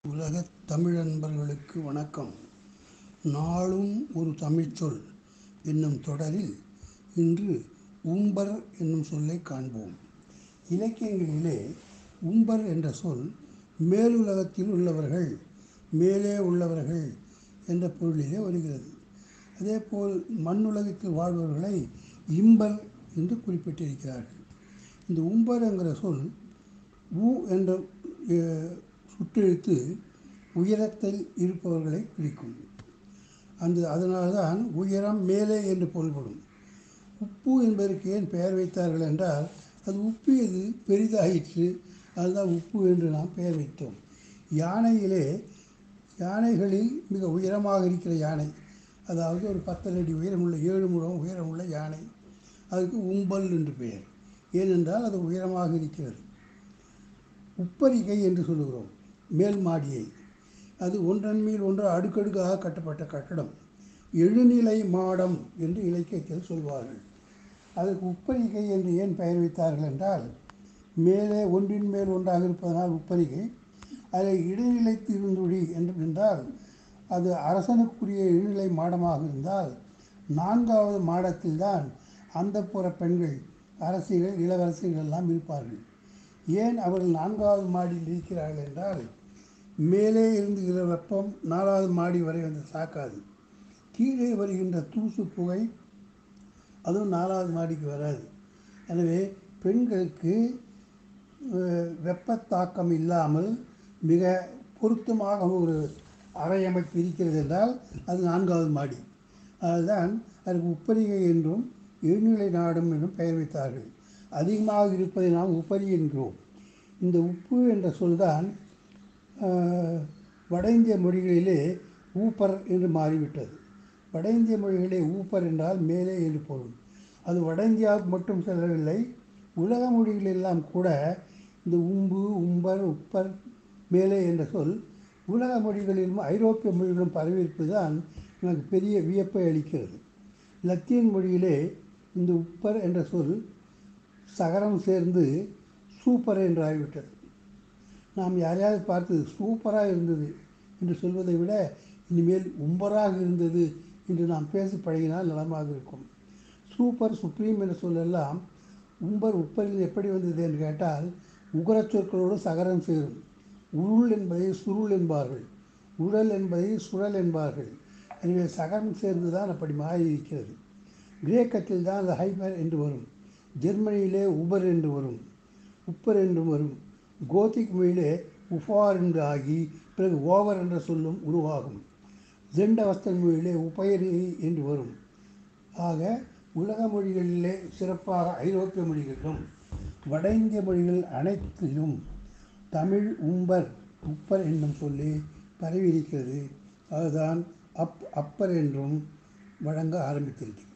உலகத் தமிழ் நண்பர்களுக்கு வணக்கம் நாளும் ஒரு தமிழ்ச்சொல் என்னும் தொடரில் இன்று உம்பர் என்னும் சொல்லை காண்போம் இலக்கியங்களிலே உம்பர் என்ற சொல் மேலுலகத்தில் உள்ளவர்கள் மேலே உள்ளவர்கள் என்ற பொருளிலே வருகிறது அதேபோல் மண்ணுலகத்தில் வாழ்பவர்களை இம்பர் என்று குறிப்பிட்டிருக்கிறார்கள் இந்த உம்பர் என்கிற சொல் உ என்ற அஹ், சுட்டெழுத்து உயரத்தில் இருப்பவர்களை குறிக்கும் அந்த அதனால்தான் உயரம் மேலே என்று பொருள்படும் உப்பு என்பதற்கு ஏன் பெயர் வைத்தார்கள் என்றால் அது உப்பியது பெரிதாயிற்று அதுதான் உப்பு என்று நாம் பெயர் வைத்தோம் யானையிலே யானைகளில் மிக உயரமாக இருக்கிற யானை அதாவது ஒரு பத்தரை அடி உயரமுள்ள ஏழு முழம் உயரமுள்ள யானை அதுக்கு உம்பல் என்று பெயர் ஏனென்றால் அது உயரமாக இருக்கிறது உப்பரிகை என்று சொல்லுகிறோம் மேல் மாடியை அது ஒன்றன் மேல் ஒன்று அடுக்கடுக்காக கட்டப்பட்ட கட்டடம் எழுநிலை மாடம் என்று இலக்கியத்தில் சொல்வார்கள் அதற்கு உப்பரிகை என்று ஏன் பெயர் வைத்தார்கள் என்றால் மேலே ஒன்றின் மேல் ஒன்றாக இருப்பதனால் உப்பரிகை அதில் இடைநிலைத்து இருந்துடி என்று என்றால் அது அரசனுக்குரிய இடைநிலை மாடமாக இருந்தால் நான்காவது மாடத்தில்தான் அந்த புற பெண்கள் அரசிகள் இளவரசிகள் எல்லாம் இருப்பார்கள் ஏன் அவர்கள் நான்காவது மாடியில் இருக்கிறார்கள் என்றால் மேலே இருந்துகிற வெப்பம் நாலாவது மாடி வரை வந்து தாக்காது கீழே வருகின்ற தூசு புகை அதுவும் நாலாவது மாடிக்கு வராது எனவே பெண்களுக்கு அஹ், வெப்பத்தாக்கம் இல்லாமல் மிக பொருத்தமாக ஒரு அறை அமைப்பு இருக்கிறது என்றால் அது நான்காவது மாடி அதுதான் அதற்கு உப்பரிகை என்றும் எழுநிலை நாடும் என்றும் பெயர் வைத்தார்கள் அதிகமாக இருப்பதை நாம் உப்பரி என்கிறோம் இந்த உப்பு என்ற சொல்தான் ஆஹ், வட இந்திய மொழிகளிலே ஊப்பர் என்று மாறிவிட்டது வட இந்திய மொழிகளிலே ஊப்பர் என்றால் மேலே என்று பொருள் அது வட இந்தியாவுக்கு மட்டும் செல்லவில்லை உலக மொழிகளெல்லாம் கூட இந்த உம்பு உம்பர் உப்பர் மேலே என்ற சொல் உலக மொழிகளிலும் ஐரோப்பிய மொழிகளிலும் பரவியிருப்பது தான் எனக்கு பெரிய வியப்பை அளிக்கிறது லத்தீன் மொழியிலே இந்த உப்பர் என்ற சொல் சகரம் சேர்ந்து சூப்பர் என்று ஆகிவிட்டது நாம் யாரையாவது பார்த்து சூப்பராக இருந்தது என்று சொல்வதை விட இனிமேல் உம்பராக இருந்தது என்று நாம் பேசி பழகினால் நலமாக இருக்கும் சூப்பர் சுப்ரீம் என்ற சொல்லெல்லாம் உம்பர் உப்பரில் எப்படி வந்தது என்று கேட்டால் உகரச் சொற்களோடு சகரம் சேரும் உருள் என்பதை சுருள் என்பார்கள் உடல் என்பதை சுழல் என்பார்கள் எனவே சகரம் சேர்ந்து தான் அப்படி மாறி இருக்கிறது கிரேக்கத்தில் தான் அது ஹைபர் என்று வரும் ஜெர்மனியிலே உபர் என்று வரும் உப்பர் என்றும் வரும் கோதிக் மொழியிலே உஃபார் என்று ஆகி பிறகு ஓவர் என்ற சொல்லும் உருவாகும் ஜெண்டவஸ்தன் மொழியிலே உபயரி என்று வரும் ஆக உலக மொழிகளிலே சிறப்பாக ஐரோப்பிய மொழிகளிலும் வட இந்திய மொழிகள் அனைத்திலும் தமிழ் உம்பர் உப்பர் என்னும் சொல்லி பரவி இருக்கிறது அதுதான் அப் அப்பர் என்றும் வழங்க ஆரம்பித்திருக்கிறது